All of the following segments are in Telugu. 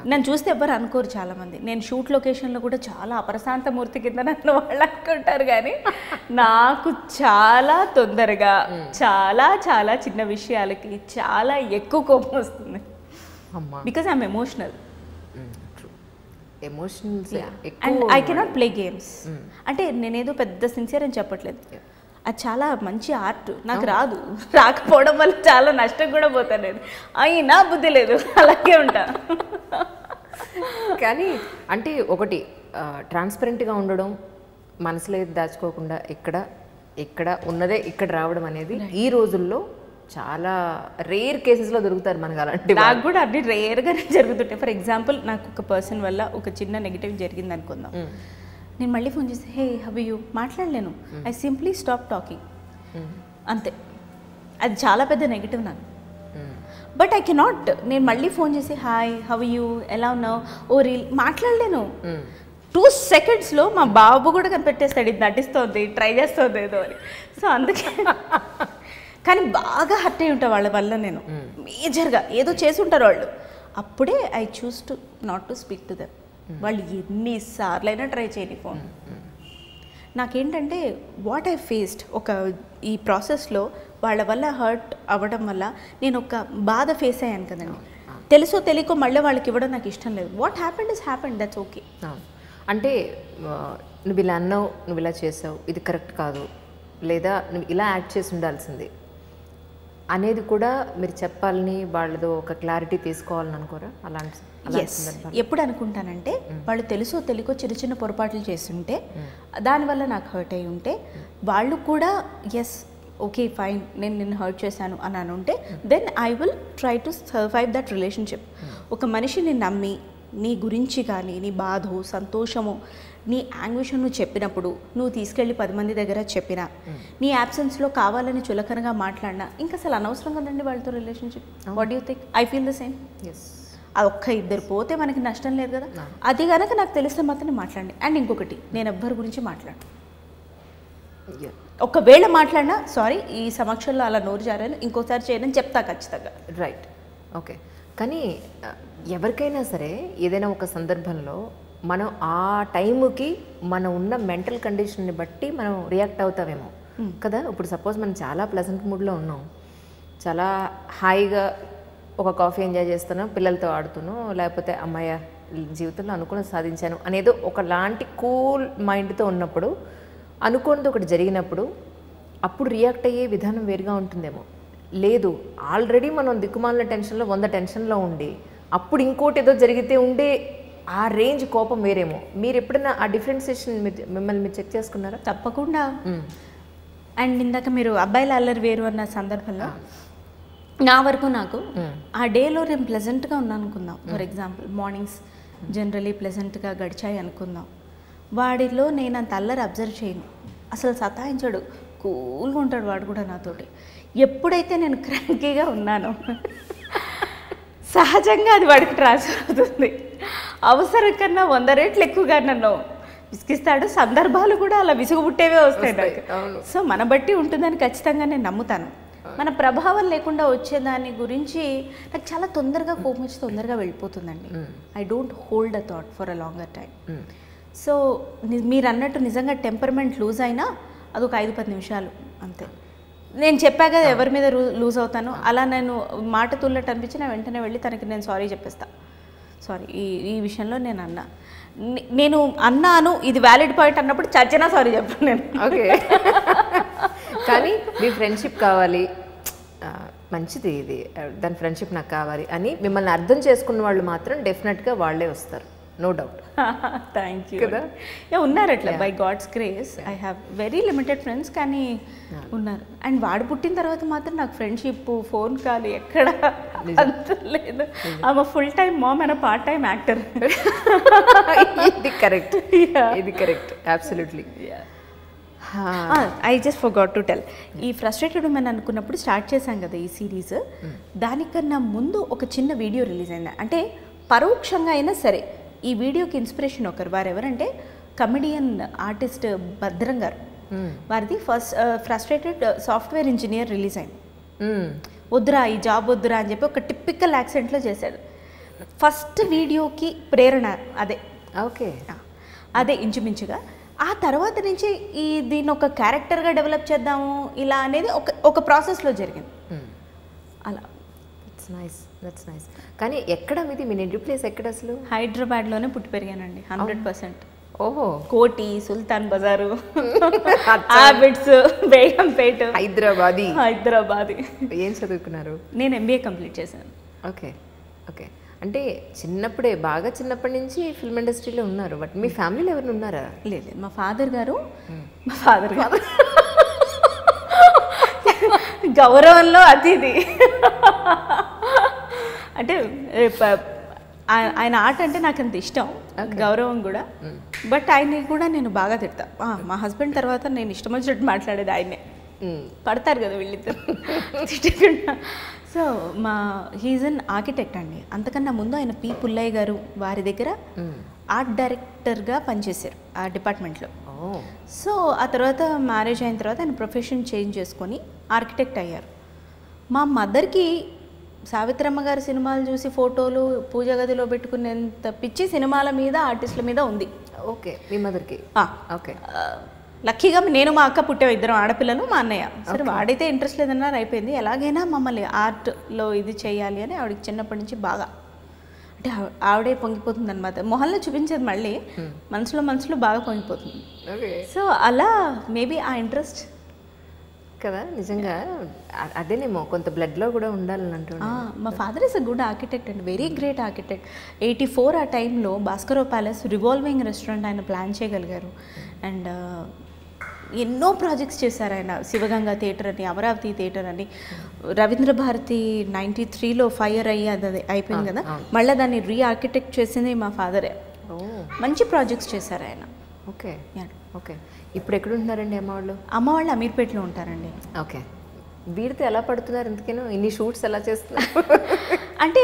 నన్ను చూస్తే ఎవ్వరు అనుకోరు చాలామంది నేను షూట్ లొకేషన్లో కూడా చాలా అప్రశాంత మూర్తి కింద నన్ను వాళ్ళు అనుకుంటారు కానీ నాకు చాలా తొందరగా చాలా చాలా చిన్న విషయాలకి చాలా ఎక్కువ కోపం వస్తుంది అమ్మా because I'm emotional emotionals and ఎక్కువ ఐ కెనాట్ ప్లే గేమ్స్ అంటే నేనేదో పెద్ద సిన్సియర్ అని చెప్పట్లేదు అది చాలా మంచి ఆర్ట్ నాకు రాదు రాకపోవడం వల్ల చాలా నష్టం కూడా పోతాను నేను అయినా బుద్ధి లేదు అలాగే ఉంటా కానీ అంటే ఒకటి ట్రాన్స్పరెంట్గా ఉండడం మనసులో ఏది దాచుకోకుండా ఇక్కడ ఇక్కడ ఉన్నదే ఇక్కడ రావడం అనేది ఈ రోజుల్లో చాలా రేర్ కేసెస్లో దొరుకుతారు మనకు అలాంటి వాళ్ళు. నాకు కూడా అన్ని రేర్గానే జరుగుతుంటాయి ఫర్ ఎగ్జాంపుల్ నాకు ఒక పర్సన్ వల్ల ఒక చిన్న నెగిటివ్ జరిగింది అనుకుందాం నేను మళ్ళీ ఫోన్ చేసి హే హవ్ యూ మాట్లాడలేను ఐ సింప్లీ స్టాప్ టాకింగ్ అంతే అది చాలా పెద్ద నెగిటివ్ నాకు మ్మ్. బట్ ఐ కెనాట్ నేను మళ్ళీ ఫోన్ చేసి హాయ్ హవ్ యూ ఎలా ఉన్నావు ఓ రీల్ మాట్లాడలేను మ్మ్. టూ సెకండ్స్లో మా బాబు కూడా కనిపెట్టేస్తాడు ఇది నటిస్తోంది ట్రై చేస్తుంది ఏదో అని సో అందుకే కానీ బాగా హర్ట్ అయి ఉంటా వాళ్ళ వల్ల నేను మేజర్గా ఏదో చేసి ఉంటారు వాళ్ళు అప్పుడే I choose to not to speak to them వాళ్ళు ఎన్నిసార్లు అయినా ట్రై చేయని ఫోన్ నాకేంటంటే వాట్ ఐ ఫేస్డ్ ఒక ఈ ప్రాసెస్లో వాళ్ళ వల్ల హర్ట్ అవ్వడం వల్ల నేను ఒక బాధ ఫేస్ అయ్యాను కదండి తెలుసో తెలియకో మళ్ళీ వాళ్ళకి ఇవ్వడం నాకు ఇష్టం లేదు what happened is happened that's okay అవును. అంటే ఆ, నువ్వు ఇలా అన్నావు నువ్వు ఇలా చేసావు ఇది కరెక్ట్ కాదు లేదా నువ్వు ఇలా యాక్ట్ చేసి ఉండాల్సింది అనేది కూడా మీరు చెప్పాలని వాళ్ళదో ఒక క్లారిటీ తీసుకోవాలని అనుకోరా అలాంటి అలాంటి ఎస్ సందర్భాలు ఎప్పుడు అనుకుంటానంటే వాళ్ళు తెలుసో తెలియకో చిన్న చిన్న పొరపాట్లు చేస్తుంటే దానివల్ల నాకు హర్ట్ అయి ఉంటే వాళ్ళు కూడా ఎస్ ఓకే ఫైన్ నేను నిన్ను హర్ట్ చేశాను అని అని ఉంటే then I will try to survive that relationship ఒక మనిషిని నమ్మి నీ గురించి కానీ నీ బాధో సంతోషమో నీ యాంగ్విషన్ నువ్వు చెప్పినప్పుడు నువ్వు తీసుకెళ్ళి పది మంది దగ్గర చెప్పినా నీ యాబ్సెన్స్లో కావాలని చులకనగా మాట్లాడినా ఇంకా అసలు అనవసరం కదండి వాళ్ళతో relationship what you think I feel the same yes ఆ ఒక్క ఇద్దరు పోతే మనకి నష్టం లేదు కదా అది కనుక నాకు తెలిస్తే మాత్రం మాట్లాడండి అండ్ ఇంకొకటి నేను ఎవ్వరి గురించి మాట్లాడు ఒకవేళ మాట్లాడినా సారీ ఈ సమక్షంలో అలా నోరు జారాను ఇంకోసారి చేయనని చెప్తా ఖచ్చితంగా రైట్ ఓకే కానీ ఆ, ఎవరికైనా సరే ఏదైనా ఒక సందర్భంలో మనం ఆ టైంకి మనం ఉన్న మెంటల్ కండిషన్ని బట్టి మనం రియాక్ట్ అవుతామేమో కదా ఇప్పుడు సపోజ్ మనం చాలా ప్లెజెంట్ మూడ్లో ఉన్నాం చాలా హాయిగా ఒక కాఫీ ఎంజాయ్ చేస్తున్నాం పిల్లలతో ఆడుతున్నాం లేకపోతే అమ్మాయ జీవితంలో అనుకుని సాధించాను అనేది ఒకలాంటి కూల్ మైండ్తో ఉన్నప్పుడు అనుకున్నది ఒకటి జరిగినప్పుడు అప్పుడు రియాక్ట్ అయ్యే విధానం వేరుగా ఉంటుందేమో లేదు ఆల్రెడీ మనం దిక్కుమాలిన టెన్షన్లో వంద టెన్షన్లో ఉండి అప్పుడు ఇంకోటి ఏదో జరిగితే ఉండే ఆ రేంజ్ కోపం వేరేమో మీరు ఎప్పుడైనా ఆ డిఫరెన్సియేషన్ మిమ్మల్ని మీరు చెక్ చేసుకున్నారా తప్పకుండా మ్మ్. అండ్ ఇందాక మీరు అబ్బాయిల అల్లరి వేరు అన్న సందర్భంలో నా వరకు నాకు ఆ డేలో నేను ప్లెజెంట్గా ఉన్నాను అనుకుందాం ఫర్ ఎగ్జాంపుల్ మార్నింగ్స్ జనరలీ ప్లెజెంట్గా గడిచాయి అనుకుందాం వాడిలో నేను అంత అల్లరి అబ్జర్వ్ చేయను అసలు సతాయించాడు కూల్గా ఉంటాడు వాడు కూడా నాతోటి ఎప్పుడైతే నేను క్రాంకీగా ఉన్నానో సహజంగా అది వాడికి ట్రాన్స్ఫర్ అవుతుంది అవసరం కన్నా వంద రేట్లు ఎక్కువగా నన్ను విసిగిస్తాడు సందర్భాలు కూడా అలా విసుగుబుట్టేవే వస్తాయి నాకు అవును. సో మన బట్టి ఉంటుందని ఖచ్చితంగా నేను నమ్ముతాను మన ప్రభావం లేకుండా వచ్చేదాని గురించి నాకు చాలా తొందరగా కోపం వచ్చి తొందరగా వెళ్ళిపోతుందండి I don't hold a thought for a longer time hmm. So ని- మీరు అన్నట్టు నిజంగా టెంపర్మెంట్ లూజ్ అయినా అదొక ఐదు పది నిమిషాలు అంతే నేను చెప్పాక ఎవరి మీద లూజ్ అవుతాను అలా నేను మాట తుల్లట్టు అనిపించి నేను వెంటనే వెళ్ళి తనకి నేను సారీ చెప్పేస్తా సారీ ఈ ఈ విషయంలో నేను అన్నా నే- నేను అన్నాను ఇది వ్యాలిడ్ పాయింట్ అన్నప్పుడు చచ్చినా సారీ చెప్పాను నేను ఓకే కానీ మీ ఫ్రెండ్షిప్ కావాలి ఆ, మంచిది ఇది ఆ, దాని ఫ్రెండ్షిప్ నాకు కావాలి అని మిమ్మల్ని అర్థం చేసుకున్న వాళ్ళు మాత్రం డెఫినెట్గా వాళ్ళే వస్తారు నో డౌట్ థ్యాంక్ యూ కదా? యా ఉన్నారు అట్లా by God's grace I have very limited friends కానీ ఉన్నారు అండ్ వాడు పుట్టిన తర్వాత మాత్రం నాకు ఫ్రెండ్షిప్ ఫోన్ కాల్ ఎక్కడ అంత లేదు ఆమె full time mom and part time actor ఇది కరెక్ట్ ఇది correct absolutely I just forgot to tell ఈ ఫ్రస్ట్రేటెడ్ ఉమెన్ అనుకున్నప్పుడు స్టార్ట్ చేశాం కదా ఈ సిరీస్ దానికన్నా ముందు ఒక చిన్న వీడియో రిలీజ్ అయింది అంటే పరోక్షంగా అయినా సరే ఈ వీడియోకి ఇన్స్పిరేషన్ ఒకరు వారు ఎవరంటే కమెడియన్ ఆర్టిస్ట్ భద్రం గారు వారిది first frustrated software engineer release అయింది వద్దురా ఈ జాబ్ వద్దురా అని చెప్పి ఒక టిపికల్ యాక్సెంట్లో చేశాడు ఫస్ట్ వీడియోకి ప్రేరణ అదే ఓకే ఆ, అదే ఇంచుమించుగా ఆ తర్వాత నుంచి ఈ దీన్ని ఒక క్యారెక్టర్గా డెవలప్ చేద్దాము ఇలా అనేది ఒక ఒక ప్రాసెస్లో జరిగింది అలా దట్స్ నైస్ దట్స్ నైస్ కానీ ఎక్కడ మీది మీ నెగిటివ్ ప్లేస్ ఎక్కడ అసలు హైదరాబాద్లోనే పుట్టి పెరిగానండి హండ్రెడ్ పర్సెంట్ ఓహో కోటి సుల్తాన్ బజారు హ్యాబిట్స్ బేగంపేట హైదరాబాదీ హైదరాబాద్ ఏం చదువుకున్నారు నేను ఎంబీఏ కంప్లీట్ చేశాను ఓకే ఓకే అంటే చిన్నప్పుడే బాగా చిన్నప్పటి నుంచి ఫిల్మ్ ఇండస్ట్రీలో ఉన్నారు బట్ మీ ఫ్యామిలీలో ఎవరు ఉన్నారా లేదు లేదు, మా ఫాదర్ గారు మా ఫాదర్ గారు గౌరవంలో అతిథి అంటే ఏ, ప- ఆ- ఆయన ఆట అంటే నాకు అంత ఇష్టం గౌరవం కూడా బట్ ఆయన్ని కూడా నేను బాగా తిడతా ఆ, మా హస్బెండ్ తర్వాత నేను ఇష్టం వచ్చినట్టు మాట్లాడేది ఆయనే మ్మ్. పడతారు కదా వీళ్ళిద్దరు తిట్టకుండా సో మా హీజ్ అన్ ఆర్కిటెక్ట్ అండి అంతకన్నా ముందు ఆయన పి పుల్లయ్య గారు వారి దగ్గర ఆర్ట్ డైరెక్టర్గా పనిచేశారు ఆ డిపార్ట్మెంట్లో ఓ సో ఆ తర్వాత మ్యారేజ్ అయిన తర్వాత ఆయన ప్రొఫెషన్ చేంజ్ చేసుకొని ఆర్కిటెక్ట్ అయ్యారు మా మదర్కి సావిత్రమ్మ గారి సినిమాలు చూసి ఫోటోలు పూజ గదిలో పెట్టుకునేంత పిచ్చి సినిమాల మీద ఆర్టిస్టుల మీద ఉంది ఓకే మీ మదర్కి ఆ, ఓకే ఆ, లక్కీగా నేను మా అక్క పుట్టాం ఇద్దరం ఆడపిల్లలు మా అన్నయ్య సరే వాడైతే ఇంట్రెస్ట్ లేదన్నారు అయిపోయింది ఎలాగైనా మమ్మల్ని ఆర్ట్లో ఇది చేయాలి అని ఆవిడకి చిన్నప్పటి నుంచి బాగా అంటే ఆవ- ఆవిడే పొంగిపోతుంది అనమాట మొహంలో చూపించేది మళ్ళీ మనసులో మనసులో బాగా పొంగిపోతుంది ఓకే సో అలా మేబీ ఆ ఇంట్రెస్ట్ కదా నిజంగా అ- అదేనేమో కొంత బ్లడ్లో కూడా ఉండాలని అంటున్నా మా father is a good architect and very great architect eighty four ఆ టైంలో భాస్కరో ప్యాలెస్ రివాల్వింగ్ రెస్టారెంట్ ఆయన ప్లాన్ చేయగలిగారు అండ్ ఎన్నో ప్రాజెక్ట్స్ చేశారు ఆయన శివగంగా థియేటర్ అని అమరావతి థియేటర్ అని రవీంద్ర భారతి నైంటీ త్రీలో ఫైర్ అయ్యి అది అది అయిపోయింది కదా మళ్ళీ దాన్ని రీ ఆర్కిటెక్ట్ చేసింది మా ఫాదరే ఓ మంచి ప్రాజెక్ట్స్ చేశారు ఆయన ఓకే Yeah. ఓకే ఇప్పుడు ఎక్కడ ఉంటున్నారండి అమ్మ వాళ్ళు అమ్మ వాళ్ళు అమీర్పేటలో ఉంటారండి ఓకే వీడితో ఎలా పడుతున్నారు ఎందుకేనో ఇన్ని షూట్స్ ఎలా చేస్తున్నారు అంటే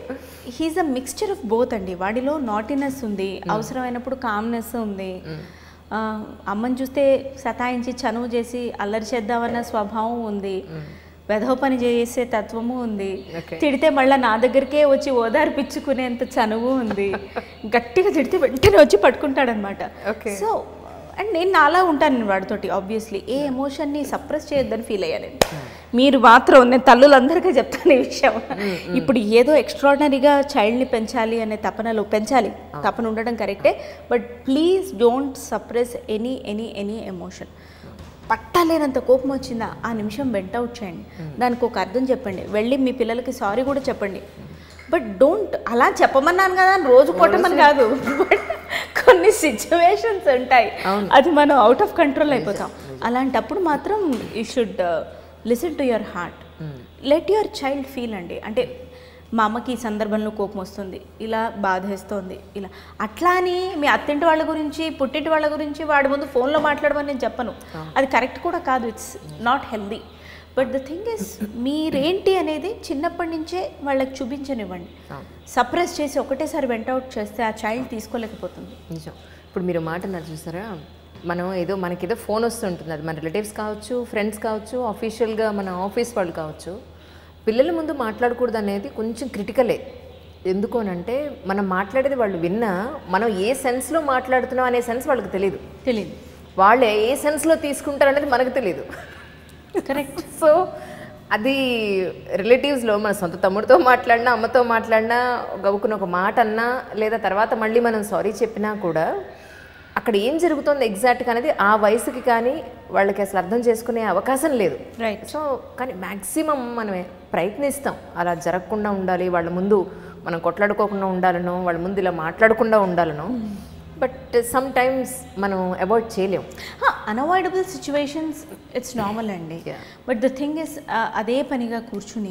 he's a mixture of both అండి వాడిలో నాటినెస్ ఉంది అవసరమైనప్పుడు కామ్నెస్ ఉంది ఆ, అమ్మని చూస్తే సతాయించి చనువు చేసి అల్లరి చేద్దామన్న స్వభావం ఉంది వెధవ పని చేసే తత్వము ఉంది Okay. తిడితే మళ్ళీ నా దగ్గరికే వచ్చి ఓదార్పిచ్చుకునేంత చనువు ఉంది గట్టిగా తిడితే వెంటనే వచ్చి పట్టుకుంటాడనమాట Okay. సో అండ్ నేను నాలా ఉంటాను నేను వాడితోటి ఆబ్వియస్లీ ఏ ఎమోషన్ని సప్రెస్ చేయొద్దని ఫీల్ అయ్యాను నేను మీరు మాత్రం నేను తల్లులందరికీ చెప్తాను ఈ విషయం ఇప్పుడు ఏదో ఎక్స్ట్రాడినరీగా చైల్డ్ని పెంచాలి అనే తపనలో పెంచాలి తపన ఉండడం కరెక్టే but please don't suppress any any any emotion పట్టలేనంత కోపం వచ్చిందా ఆ నిమిషం వెంట అవుట్ చేయండి దానికి ఒక అర్థం చెప్పండి వెళ్ళి మీ పిల్లలకి సారీ కూడా చెప్పండి బట్ డోంట్ అలా చెప్పమన్నాను కదా అని రోజు కొట్టమని కాదు బట్ కొన్ని సిచ్యువేషన్స్ ఉంటాయి అది మనం అవుట్ ఆఫ్ కంట్రోల్ అయిపోతాం అలాంటప్పుడు మాత్రం you should listen to your heart let your child feel అండి అంటే మా అమ్మకి ఈ సందర్భంలో కోపం వస్తుంది ఇలా బాధేస్తోంది ఇలా అట్లా అని మీ అత్తింటి వాళ్ళ గురించి పుట్టింటి వాళ్ళ గురించి వాడి ముందు ఫోన్లో మాట్లాడమని నేను చెప్పను అది కరెక్ట్ కూడా కాదు it's not healthy but the thing is మీరేంటి అనేది చిన్నప్పటి నుంచే వాళ్ళకి చూపించనివ్వండి సప్రెస్ చేసి ఒకటేసారి వెంట అవుట్ చేస్తే ఆ చైల్డ్ తీసుకోలేకపోతుంది నిజం ఇప్పుడు మీరు మాట అన్నారు చూసారా మనం ఏదో మనకేదో ఫోన్ వస్తుంటుంది అది మన రిలేటివ్స్ కావచ్చు ఫ్రెండ్స్ కావచ్చు అఫీషియల్గా మన ఆఫీస్ వాళ్ళు కావచ్చు పిల్లల ముందు మాట్లాడకూడదు అనేది కొంచెం క్రిటికలే ఎందుకు అని అంటే మనం మాట్లాడేది వాళ్ళు విన్నా మనం ఏ సెన్స్లో మాట్లాడుతున్నాం అనే సెన్స్ వాళ్ళకి తెలియదు తెలియదు వాళ్ళు ఏ సెన్స్లో తీసుకుంటారు అనేది మనకు తెలియదు కరెక్ట్ సో అది రిలేటివ్స్లో మన సొంత తమ్ముడితో మాట్లాడినా అమ్మతో మాట్లాడినా గవ్వుకున్న ఒక మాట అన్నా లేదా తర్వాత మళ్ళీ మనం సారీ చెప్పినా కూడా అక్కడ ఏం జరుగుతుంది ఎగ్జాక్ట్గా అనేది ఆ వయసుకి కానీ వాళ్ళకి అసలు అర్థం చేసుకునే అవకాశం లేదు రైట్ సో కానీ మ్యాక్సిమం మనం ప్రయత్నిస్తాం అలా జరగకుండా ఉండాలి వాళ్ళ ముందు మనం కొట్లాడుకోకుండా ఉండాలనో వాళ్ళ ముందు ఇలా మాట్లాడకుండా ఉండాలనో బట్ సమ్ టైమ్స్ మనం అవాయిడ్ చేయలేం అన్అవాయిడబుల్ సిచ్యువేషన్స్ ఇట్స్ నార్మల్ అండి Yeah. But the thing is అదే పనిగా కూర్చుని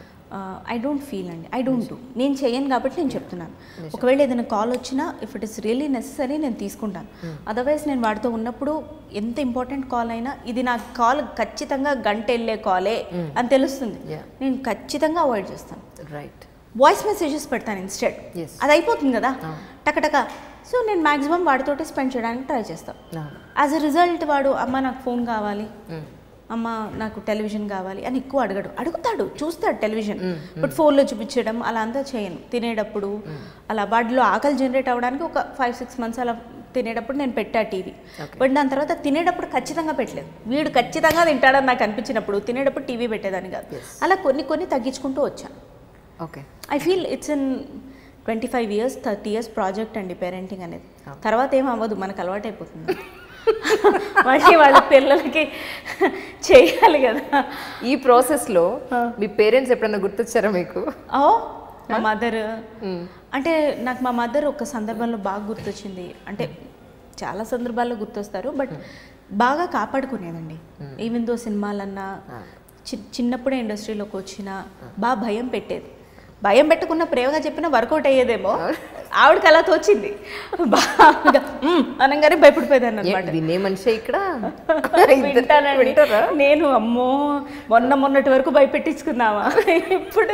ఐ డోంట్ ఫీల్ అండి ఐ డోంట్ డూ నేను చేయను కాబట్టి నేను చెప్తున్నాను ఒకవేళ ఏదైనా కాల్ వచ్చినా if it is really necessary నేను తీసుకుంటాను అదర్వైజ్ నేను వాడితో ఉన్నప్పుడు ఎంత ఇంపార్టెంట్ కాల్ అయినా ఇది నా కాల్ ఖచ్చితంగా గంట వెళ్ళే కాలే అని తెలుస్తుంది Yeah. నేను ఖచ్చితంగా అవాయిడ్ చేస్తాను రైట్ వాయిస్ మెసేజెస్ పెడతాను ఇన్స్టెడ్ Yes. అది అయిపోతుంది కదా టకటక సో నేను మాక్సిమం వాడితోటి స్పెండ్ చేయడానికి ట్రై చేస్తాను యాజ్ అ రిజల్ట్ వాడు అమ్మ నాకు ఫోన్ కావాలి అమ్మ నాకు టెలివిజన్ కావాలి అని ఎక్కువ అడగడు అడుగుతాడు చూస్తాడు టెలివిజన్ బట్ ఫోన్లో చూపించడం అలా అంతా చేయను తినేటప్పుడు అలా వాటిలో ఆకలి జనరేట్ అవ్వడానికి ఒక ఫైవ్ సిక్స్ మంత్స్ అలా తినేటప్పుడు నేను పెట్టా టీవీ బట్ దాని తర్వాత తినేటప్పుడు ఖచ్చితంగా పెట్టలేదు వీడు ఖచ్చితంగా తింటాడని నాకు అనిపించినప్పుడు తినేటప్పుడు టీవీ పెట్టేదాన్ని కాదు అలా కొన్ని కొన్ని తగ్గించుకుంటూ వచ్చాను okay I feel it's in twenty five years thirty years project అండి పేరెంటింగ్ అనేది తర్వాత ఏం అవ్వదు మనకు అలవాటు అయిపోతుంది మళ్ళీ వాళ్ళ పిల్లలకి చేయాలి కదా ఈ ప్రాసెస్లో మీ పేరెంట్స్ ఎప్పుడన్నా గుర్తొచ్చారా మీకు ఓ మా మదర్ అంటే నాకు మా మదర్ ఒక సందర్భంలో బాగా గుర్తొచ్చింది అంటే చాలా సందర్భాల్లో గుర్తొస్తారు బట్ బాగా కాపాడుకునేదండి ఈవెన్ దో సినిమాలన్నా చి- చిన్నప్పుడే ఇండస్ట్రీలోకి వచ్చిన బాగా భయం పెట్టేది భయం పెట్టుకున్న ప్రేమగా చెప్పినా వర్కౌట్ అయ్యేదేమో ఆవిడకి అలా తోచింది బాగా "మ్మ్" అనగానే భయపడిపోయేదాన్ని అనమాట వినే మనిషి ఇక్కడ వింటానండి వింటారా నేను అమ్మో మొన్న మొన్నటి వరకు భయపెట్టించుకుందామా ఇప్పుడు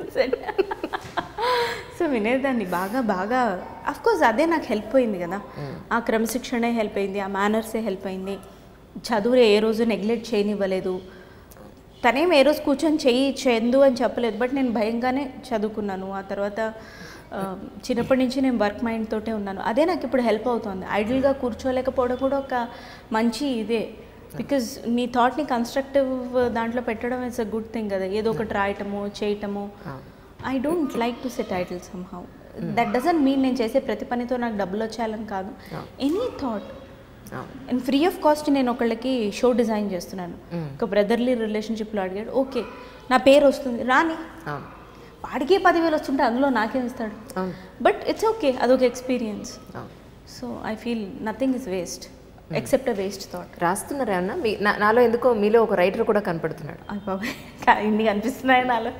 సో వినేదాన్ని బాగా బాగా అఫ్ కోర్స్ అదే నాకు హెల్ప్ అయింది కదా ఆ క్రమశిక్షణే హెల్ప్ అయింది ఆ మేనర్సే హెల్ప్ అయింది చదువు ఏ రోజు నెగ్లెక్ట్ చేయనివ్వలేదు తనేం ఏ రోజు కూర్చొని చెయ్యి చెందు అని చెప్పలేదు బట్ నేను భయంగానే చదువుకున్నాను ఆ తర్వాత ఆ, చిన్నప్పటి నుంచి నేను వర్క్ మైండ్ తోటే ఉన్నాను అదే నాకు ఇప్పుడు హెల్ప్ అవుతుంది ఐడియల్గా కూర్చోలేకపోవడం కూడా ఒక మంచి ఇదే బికాజ్ నీ థాట్ని కన్స్ట్రక్టివ్ దాంట్లో పెట్టడం ఇట్స్ అ గుడ్ థింగ్ కదా ఏదో ఒకటి రాయటము చేయటము I don't like to set title somehow that doesn't mean నేను చేసే ప్రతి పనితో నాకు డబ్బులు వచ్చేయాలని కాదు any thought and free of cost నేను ఒకళ్ళకి షో డిజైన్ చేస్తున్నాను ఒక బ్రదర్లీ రిలేషన్షిప్లో అడిగాడు ఓకే నా పేరు వస్తుంది రాని అవును వాడికే పదివేలు వస్తుంటే అందులో నాకేం ఇస్తాడు అవును బట్ ఇట్స్ ఓకే అదొక ఎక్స్పీరియన్స్ అవును so I feel nothing is waste except a waste thought రాస్తున్నారా ఏమన్నా మీ నా- నాలో ఎందుకో మీలో ఒక రైటర్ కూడా కనపడుతున్నాడు అయ్య బాబాయ్ ఇన్ని కనిపిస్తున్నాయి నాలో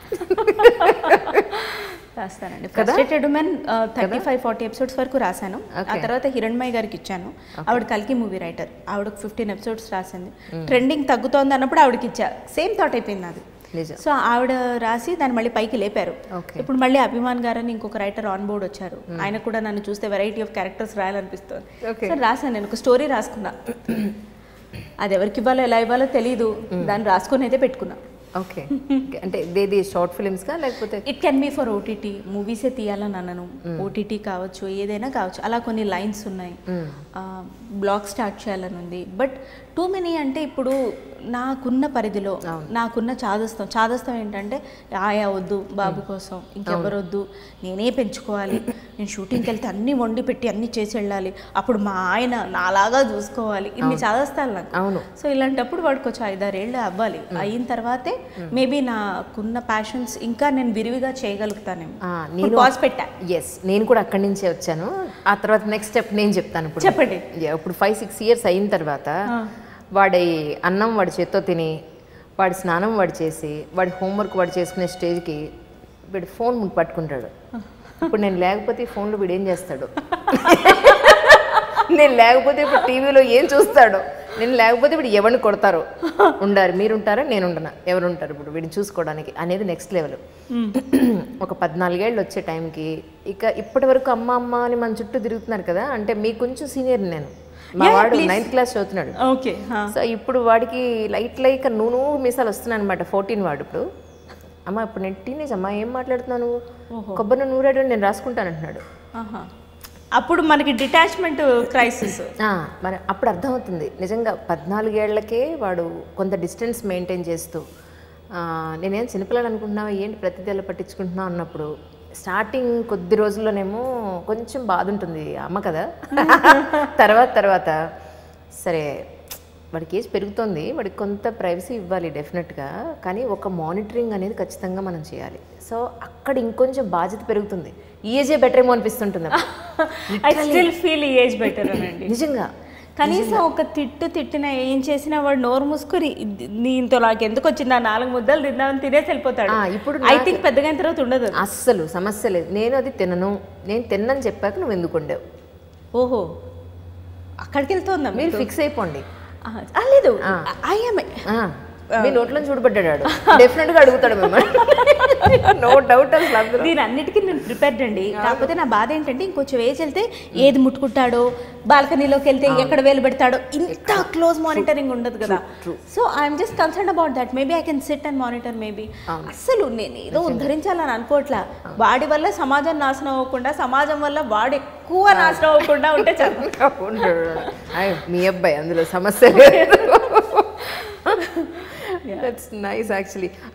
రాస్తానండి frustrated women thirty five forty episodes వరకు రాశాను ఆ తర్వాత హిరణ్మయ్య గారికి ఇచ్చాను ఆవిడ కల్కి మూవీ రైటర్ ఆవిడ ఫిఫ్టీన్ ఎపిసోడ్స్ రాసింది ట్రెండింగ్ తగ్గుతోంది అన్నప్పుడు ఆవిడకి ఇచ్చా సేమ్ థాట్ అయిపోయింది అది నిజం సో ఆవిడ రాసి దాన్ని మళ్ళీ పైకి లేపారు ఓకే ఇప్పుడు మళ్ళీ అభిమాన్ గారు అని ఇంకొక రైటర్ ఆన్ బోర్డ్ వచ్చారు ఆయన కూడా నన్ను చూస్తే వెరైటీ ఆఫ్ క్యారెక్టర్స్ రాయాలనిపిస్తుంది Okay. సో రాశాను నేను ఒక స్టోరీ రాసుకున్నా అది ఎవరికి ఇవ్వాలో ఎలా ఇవ్వాలో తెలియదు దాన్ని రాసుకొని అయితే పెట్టుకున్నా ఓకే అంటే ఇదేది షార్ట్ ఫిలిమ్స్గా లేకపోతే it can be for OTT మూవీసే తీయాలని అన్నను ఓటీటీ కావచ్చు ఏదైనా కావచ్చు అలా కొన్ని లైన్స్ ఉన్నాయి బ్లాగ్ స్టార్ట్ చేయాలని ఉంది బట్ టూ మెనీ అంటే ఇప్పుడు నాకున్న పరిధిలో నాకున్న చాదస్తం చాదస్తం ఏంటంటే ఆయా వద్దు బాబు కోసం ఇంకెవరు వద్దు నేనే పెంచుకోవాలి నేను షూటింగ్కి వెళ్తే అన్నీ వండి పెట్టి అన్నీ చేసి వెళ్ళాలి అప్పుడు మా ఆయన నాలాగా చూసుకోవాలి ఇన్ని చాదస్తాను నాకు అవును సో ఇలాంటప్పుడు వాడికి వచ్చి ఐదారేళ్ళు అవ్వాలి అయిన తర్వాతే మేబీ నాకున్న ప్యాషన్స్ ఇంకా నేను విరివిగా చేయగలుగుతానేమో ఆ, నేను పాజ్ పెట్టా ఎస్ నేను కూడా అక్కడి నుంచే వచ్చాను ఆ తర్వాత నెక్స్ట్ స్టెప్ నేను చెప్తాను ఇప్పుడు చెప్పండి Yeah, ఇప్పుడు ఫైవ్ సిక్స్ ఇయర్స్ అయిన తర్వాత వాడి అన్నం వాడి చేత్తో తిని వాడి స్నానం వాడు చేసి వాడి హోంవర్క్ వాడు చేసుకునే స్టేజ్కి వీడు ఫోన్ ముందు పట్టుకుంటాడు ఇప్పుడు నేను లేకపోతే ఈ ఫోన్లో వీడు ఏం చేస్తాడు నేను లేకపోతే ఇప్పుడు టీవీలో ఏం చూస్తాడు నేను లేకపోతే ఇప్పుడు ఎవరిని కొడతారు ఉండారు మీరు ఉంటారా నేను ఉండనా ఎవరు ఉంటారు ఇప్పుడు వీడిని చూసుకోవడానికి అనేది నెక్స్ట్ లెవెల్ ఒక పద్నాలుగేళ్ళు వచ్చే టైంకి ఇక ఇప్పటి వరకు అమ్మ అమ్మ అని మన చుట్టూ తిరుగుతున్నారు కదా అంటే మీ కొంచెం సీనియర్ నేను మా వాడు నైన్త్ క్లాస్ చదువుతున్నాడు ఓకే సో ఇప్పుడు వాడికి లైట్ లైక్ నూనె మీసాలు వస్తున్నాయి అనమాట ఫోర్టీన్ వాడు ఇప్పుడు అమ్మ ఇప్పుడు నేను టీనేజ్ అమ్మా ఏం మాట్లాడుతున్నావు నువ్వు కొబ్బరి నూనె నూరాడు నేను రాసుకుంటాను అంటున్నాడు అప్పుడు మనకి డిటాచ్మెంట్ క్రైసిస్ ఆ, మరి అప్పుడు అర్థమవుతుంది నిజంగా పద్నాలుగేళ్లకే వాడు కొంత డిస్టెన్స్ మెయింటైన్ చేస్తూ ఆ, నేనేం చిన్నపిల్లలు అనుకుంటున్నావా ఏంటి ప్రతిదీ ఎలా పట్టించుకుంటున్నావు అన్నప్పుడు స్టార్టింగ్ కొద్ది రోజుల్లోనేమో కొంచెం బాధ ఉంటుంది అమ్మ కదా తర్వాత తర్వాత సరే వాడికి ఏజ్ పెరుగుతోంది వాడికి కొంత ప్రైవసీ ఇవ్వాలి డెఫినెట్గా కానీ ఒక మానిటరింగ్ అనేది ఖచ్చితంగా మనం చేయాలి సో అక్కడ ఇంకొంచెం బాధ్యత పెరుగుతుంది ఈ ఏజే బెటర్ ఏమో అనిపిస్తుంటుంది అప్పుడు. I still feel age better అనండి నిజంగా కనీసం ఒక తిట్టు తిట్టినా ఏం చేసినా వాడు నోరు మూసుకొని "ఇది- దీంతో నాకు ఎందుకు వచ్చింది ఆ నాలుగు ముద్దలు తిందామని తినేసి వెళ్ళిపోతాడు ఆ, ఇప్పుడు ఐ థింక్ పెద్దగా అయిన తర్వాత ఉండదు అది. అస్సలు సమస్య లేదు నేను అది తినను నేను తిన్నని చెప్పాక నువ్వు ఎందుకు ఉండవు ఓహో అక్కడికి వెళ్తుందా మీరు ఫిక్స్ అయిపోండి లేదు ఐఎమ్ ఆ, మీ నోట్లో చూడబడ్డాడు డెఫినెట్ గా అడుగుతాడు మిమ్మల్ని నో డౌట్ అసలు అందులో దీని అన్నిటికీ నేను ప్రిపేర్డ్ అండి కాకపోతే నా బాధ ఏంటంటే ఇంకొంచెం ఏజ్ వెళ్తే ఏది ముట్టుకుంటాడో బాల్కనీలోకి వెళ్తే ఎక్కడ వేలు పెడతాడో ఇంత క్లోజ్ మానిటరింగ్ ఉండదు కదా so I'm just concern about that maybe I can sit and monitor maybe అసలు నేను ఏదో ఉద్ధరించాలని అనుకోవట్లా వాడి వల్ల సమాజం నాశనం అవ్వకుండా సమాజం వల్ల వాడు ఎక్కువ నాశనం అవ్వకుండా ఉంటే చాలు అయ్, మీ అబ్బాయి అందులో సమస్య లేదు దట్స్ నైస్ యాక్చువల్లీ